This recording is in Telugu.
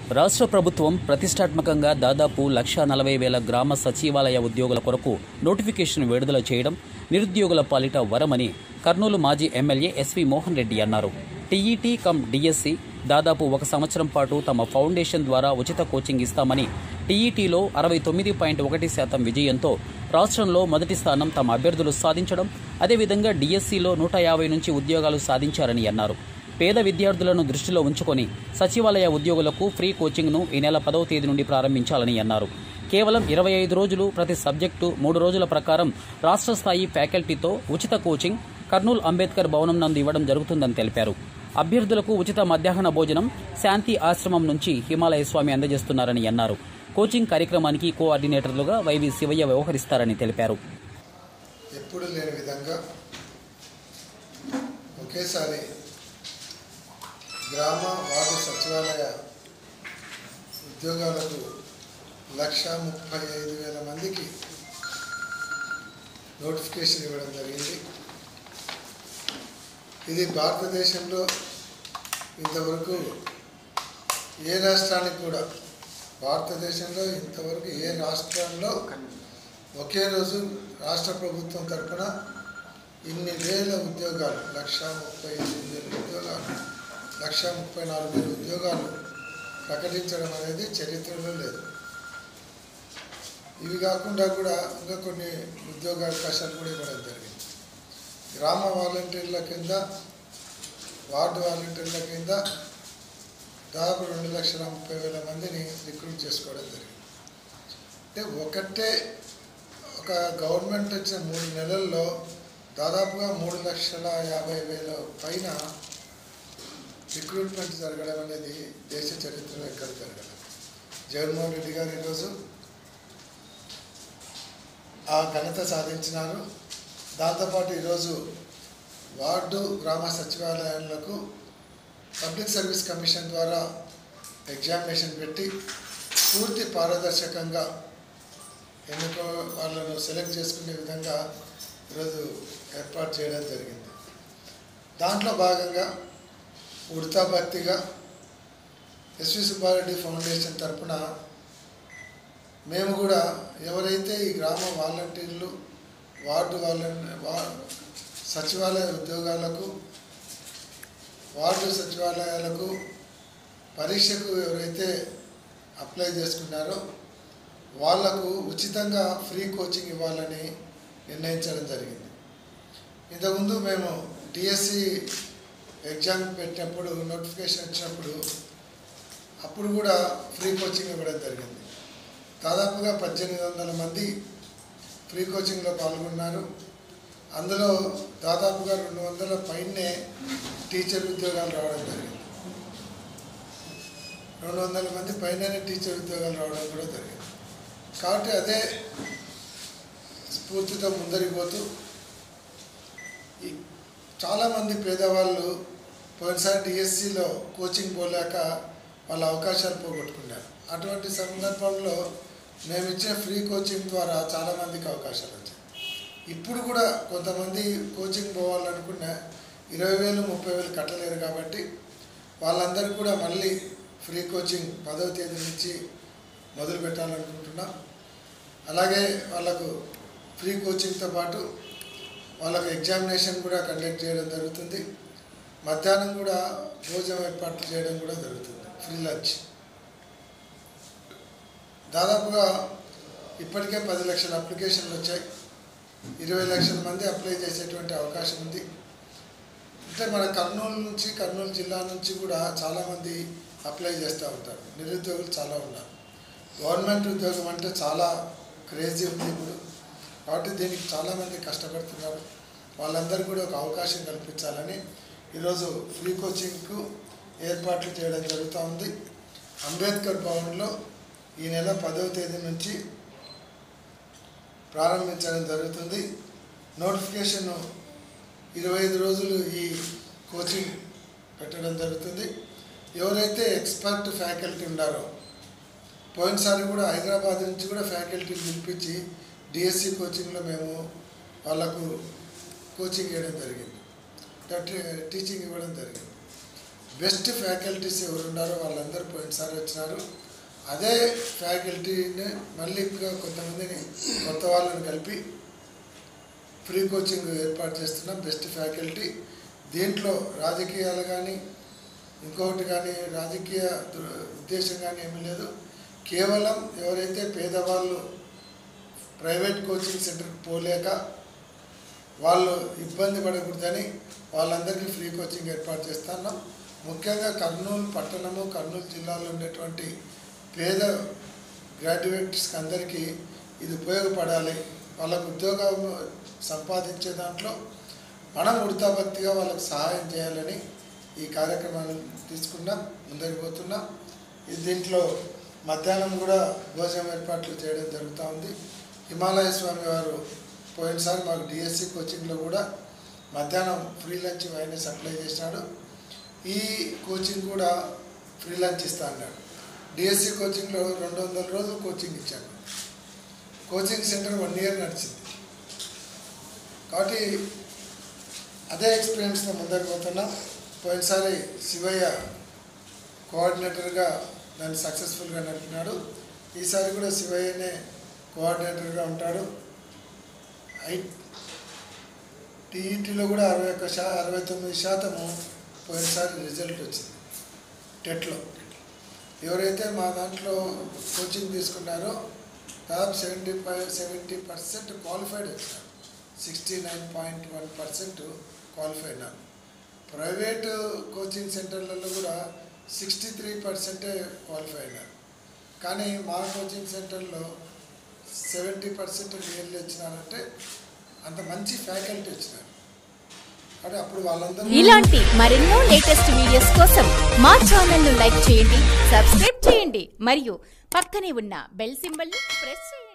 రాష్ట్ర ప్రభుత్వం ప్రతిష్టాత్మకంగా దాదాపు లక్షా నలభై వేల గ్రామ సచివాలయ ఉద్యోగుల కొరకు నోటిఫికేషన్ విడుదల చేయడం నిరుద్యోగుల పాలిట వరమని కర్నూలు మాజీ ఎమ్మెల్యే ఎస్వి మోహన్ రెడ్డి అన్నారు టీఈటీ కమ్ డిఎస్సి దాదాపు ఒక సంవత్సరం పాటు తమ ఫౌండేషన్ ద్వారా ఉచిత కోచింగ్ ఇస్తామని టీఈటీలో అరవై తొమ్మిది పాయింట్ ఒకటి శాతం విజయంతో రాష్ట్రంలో మొదటి స్థానం తమ అభ్యర్థులు సాధించడం అదేవిధంగా డిఎస్సిలో నూట యాభై నుంచి ఉద్యోగాలు సాధించారని అన్నారు పేద విద్యార్థులను దృష్టిలో ఉంచుకొని సచివాలయ ఉద్యోగులకు ఫ్రీ కోచింగ్ను ఈ నెల పదవ తేదీ నుండి ప్రారంభించాలని అన్నారు కేవలం ఇరవై ఐదు రోజులు ప్రతి సబ్జెక్టు మూడు రోజుల ప్రకారం రాష్ట్ర స్థాయి ఫ్యాకల్టీతో ఉచిత కోచింగ్ కర్నూలు అంబేద్కర్ భవనం నందు ఇవ్వడం జరుగుతుందని తెలిపారు అభ్యర్థులకు ఉచిత మధ్యాహ్న భోజనం శాంతి ఆశ్రమం నుంచి హిమాలయ స్వామి అందజేస్తున్నారని అన్నారు కోచింగ్ కార్యక్రమానికి కోఆర్డినేటర్లుగా వైవి శివయ్య వ్యవహరిస్తారని తెలిపారు ఎప్పుడు లేని విధంగా ఒకేసారి గ్రామ వార్డు సచివాలయ ఉద్యోగాలకు లక్ష ముప్పై ఐదు వేల మందికి నోటిఫికేషన్ ఇవ్వడం జరిగింది ఇది భారతదేశంలో ఇంతవరకు ఏ రాష్ట్రానికి కూడా భారతదేశంలో ఇంతవరకు ఏ రాష్ట్రంలో ఒకే రోజు రాష్ట్ర ప్రభుత్వం తరఫున ఇన్ని వేల ఉద్యోగాలు లక్ష ముప్పై ఎనిమిది వేల ఉద్యోగాలు లక్ష ముప్పై నాలుగు వేల ఉద్యోగాలు ప్రకటించడం అనేది చరిత్రలో లేదు ఇవి కాకుండా కూడా ఇంకా కొన్ని ఉద్యోగ అవకాశాలు కూడా ఇవ్వడం జరిగింది గ్రామ వాలంటీర్ల కింద వార్డు వాలంటీర్ల కింద దాదాపు రెండు లక్షల ముప్పై వేల మందిని రిక్రూట్ చేసుకోవడం జరిగింది అంటే ఒకటే ఒక గవర్నమెంట్ వచ్చిన మూడు నెలల్లో దాదాపుగా మూడు లక్షల యాభై వేల పైన రిక్రూట్మెంట్ జరగడం అనేది దేశ చరిత్రలో ఎక్కడ జరగదు జగన్మోహన్ రెడ్డి గారు ఈరోజు ఆ ఘనత సాధించినారు దాంతోపాటు ఈరోజు వార్డు గ్రామ సచివాలయాలకు పబ్లిక్ సర్వీస్ కమిషన్ ద్వారా ఎగ్జామినేషన్ పెట్టి పూర్తి పారదర్శకంగా ఎన్నుకో వాళ్ళను సెలెక్ట్ చేసుకునే విధంగా ఈరోజు ఏర్పాటు చేయడం జరిగింది దాంట్లో భాగంగా ఉడతా భక్తిగా ఎస్వి సుబ్బారెడ్డి ఫౌండేషన్ తరపున మేము కూడా ఎవరైతే ఈ గ్రామ వాలంటీర్లు వార్డు వాలంటీ వా సచివాలయ ఉద్యోగాలకు వార్డు సచివాలయాలకు పరీక్షకు ఎవరైతే అప్లై చేసుకున్నారో వాళ్లకు ఉచితంగా ఫ్రీ కోచింగ్ ఇవ్వాలని నిర్ణయించడం జరిగింది ఇంతకుముందు మేము డిఎస్సి ఎగ్జామ్ పెట్టినప్పుడు నోటిఫికేషన్ వచ్చినప్పుడు అప్పుడు కూడా ఫ్రీ కోచింగ్ ఇవ్వడం జరిగింది దాదాపుగా పద్దెనిమిది వందల మంది ఫ్రీ కోచింగ్లో పాల్గొన్నారు అందులో దాదాపుగా రెండు వందల పైనే టీచర్ ఉద్యోగాలు రావడం జరిగింది రెండు వందల మంది పైననే టీచర్ ఉద్యోగాలు రావడం కూడా జరిగింది కాబట్టి అదే స్ఫూర్తితో ముందరికి పోతూ ఈ చాలామంది పేదవాళ్ళు పోయినసారి డిఎస్సిలో కోచింగ్ పోలేక వాళ్ళ అవకాశాలు పోగొట్టుకున్నారు అటువంటి సందర్భంలో మేము ఇచ్చే ఫ్రీ కోచింగ్ ద్వారా చాలామందికి అవకాశాలు వచ్చాయి ఇప్పుడు కూడా కొంతమంది కోచింగ్ పోవాలనుకున్న ఇరవై వేలు ముప్పై వేలు కట్టలేరు కాబట్టి వాళ్ళందరికీ కూడా మళ్ళీ ఫ్రీ కోచింగ్ పదవ తేదీ నుంచి మొదలు పెట్టాలనుకుంటున్నాం అలాగే వాళ్ళకు ఫ్రీ కోచింగ్తో పాటు వాళ్ళకు ఎగ్జామినేషన్ కూడా కండక్ట్ చేయడం జరుగుతుంది మధ్యాహ్నం కూడా భోజనం ఏర్పాట్లు చేయడం కూడా జరుగుతుంది ఫ్రీ లంచ్ దాదాపుగా ఇప్పటికే పది లక్షల అప్లికేషన్లు వచ్చాయి ఇరవై లక్షల మంది అప్లై చేసేటువంటి అవకాశం ఉంది అంటే మన కర్నూలు నుంచి కర్నూలు జిల్లా నుంచి కూడా చాలామంది అప్లై చేస్తూ ఉంటారు నిరుద్యోగులు చాలా ఉన్నారు గవర్నమెంట్ ఉద్యోగం అంటే చాలా క్రేజీ ఉంది ఇప్పుడు కాబట్టి దీనికి చాలామంది కష్టపడుతున్నారు వాళ్ళందరూ కూడా ఒక అవకాశం కల్పించాలని ఈరోజు ఫ్రీ కోచింగ్కు ఏర్పాట్లు చేయడం జరుగుతూ ఉంది అంబేద్కర్ భవన్లో ఈ నెల పదవ తేదీ నుంచి ప్రారంభించడం జరుగుతుంది నోటిఫికేషన్ ఇరవై ఐదు రోజులు ఈ కోచింగ్ పెట్టడం జరుగుతుంది ఎవరైతే ఎక్స్పర్ట్ ఫ్యాకల్టీ ఉన్నారో పోయినసారి కూడా హైదరాబాద్ నుంచి కూడా ఫ్యాకల్టీని పిలిపించి డిఎస్సి కోచింగ్లో మేము వాళ్ళకు కోచింగ్ ఇవ్వడం జరిగింది టీ- టీచింగ్ ఇవ్వడం జరిగింది బెస్ట్ ఫ్యాకల్టీస్ ఎవరు ఉన్నారో వాళ్ళందరూ పోయినసారి వచ్చినారు అదే ఫ్యాకల్టీని మళ్ళీ ఇంకా కొంతమందిని కొత్త వాళ్ళని కలిపి ఫ్రీ కోచింగ్ ఏర్పాటు చేస్తున్నాం బెస్ట్ ఫ్యాకల్టీ దీంట్లో రాజకీయాలు కానీ ఇంకొకటి కానీ రాజకీయ దు- ఉద్దేశం కానీ ఏమీ లేదు కేవలం ఎవరైతే పేదవాళ్ళు ప్రైవేట్ కోచింగ్ సెంటర్కి పోలేక వాళ్ళు ఇబ్బంది పడకూడదని వాళ్ళందరికీ ఫ్రీ కోచింగ్ ఏర్పాటు చేస్తున్నాం ముఖ్యంగా కర్నూలు పట్టణము కర్నూలు జిల్లాలో ఉండేటువంటి పేద గ్రాడ్యుయేట్స్కి అందరికీ ఇది ఉపయోగపడాలి వాళ్ళకు ఉద్యోగం సంపాదించే దాంట్లో మనం ఉడతాభక్తిగా వాళ్ళకి సహాయం చేయాలని ఈ కార్యక్రమాన్ని తీసుకున్నాం ముందరికి పోతున్నాం ఇది దీంట్లో మధ్యాహ్నం కూడా భోజనం ఏర్పాట్లు చేయడం జరుగుతూ ఉంది హిమాలయ స్వామి వారు పోయినసారి మాకు డిఎస్సి కోచింగ్లో కూడా మధ్యాహ్నం ఫ్రీ లంచ్ ఆయన సప్లై చేసినాడు ఈ కోచింగ్ కూడా ఫ్రీ లంచ్ ఇస్తా అన్నాడు డిఎస్సి కోచింగ్లో రెండు వందల రోజులు కోచింగ్ ఇచ్చాను కోచింగ్ సెంటర్ వన్ ఇయర్ నడిచింది కాబట్టి అదే ఎక్స్పీరియన్స్తో ముందరికి పోతున్నాం పోయినసారి శివయ్య కోఆర్డినేటర్గా దాన్ని సక్సెస్ఫుల్గా నడిపినాడు ఈసారి కూడా శివయ్యనే కోఆర్డినేటర్గా ఉంటాడు ఐ టీఈటీలో కూడా అరవై ఒక్క శా అరవై తొమ్మిది శాతము పోయినసారి రిజల్ట్ వచ్చింది టెట్లో ఎవరైతే మా దాంట్లో కోచింగ్ తీసుకున్నారో దాదాపు seventy five seventy percent qualified వచ్చారు sixty nine point one percent qualify అయినారు ప్రైవేటు కోచింగ్ సెంటర్లలో కూడా సిక్స్టీ త్రీ పర్సెంటే క్వాలిఫై అయినారు కానీ మా కోచింగ్ సెంటర్లో సెవెంటీ పర్సెంట్ నియర్లీ వచ్చినారంటే అంత మంచి ఫ్యాకల్టీ వచ్చినారు కాబట్టి అప్పుడు వాళ్ళందరూ ఇలాంటి మరెన్నో లేటెస్ట్ వీడియోస్ కోసం మా ఛానల్ ను లైక్ చేయండి సబ్స్క్రైబ్ చేయండి మరియు పక్కనే ఉన్న బెల్ సింబల్ ని ప్రెస్ చేయండి